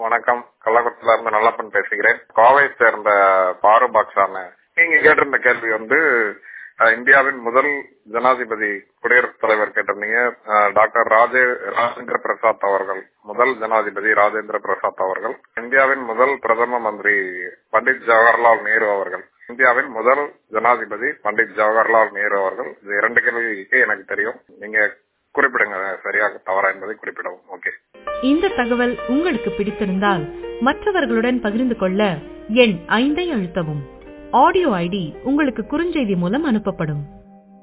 வணக்கம் கள்ளக்குளத்துல இருந்து நல்லப்பன் பேசுகிறேன் கோவை சேர்ந்த பாரு பாக்ஸான நீங்க கேட்டிருந்த கேள்வி வந்து அஹ், இந்தியாவின் முதல் ஜனாதிபதி குடியரசுத் தலைவர் கேட்டிருந்தீங்க அஹ், டாக்டர் ராஜே ராஜேந்திர பிரசாத் அவர்கள் முதல் ஜனாதிபதி ராஜேந்திர பிரசாத் அவர்கள் இந்தியாவின் முதல் பிரதம மந்திரி பண்டிட் ஜவஹர்லால் நேரு அவர்கள் இந்தியாவின் முதல் ஜனாதிபதி பண்டிட் ஜவஹர்லால் நேரு அவர்கள் இது இரண்டு கேள்விக்கு எனக்கு தெரியும் நீங்க குறிப்பிடுங்க சரியாக தவறா என்பதை குறிப்பிடவும் ஓகே இந்த தகவல் உங்களுக்கு பிடித்திருந்தால் மற்றவர்களுடன் பகிர்ந்து கொள்ள எண் ஐந்தை அழுத்தவும் ஆடியோ ஐடி உங்களுக்கு குறுஞ்செய்தி மூலம் அனுப்பப்படும்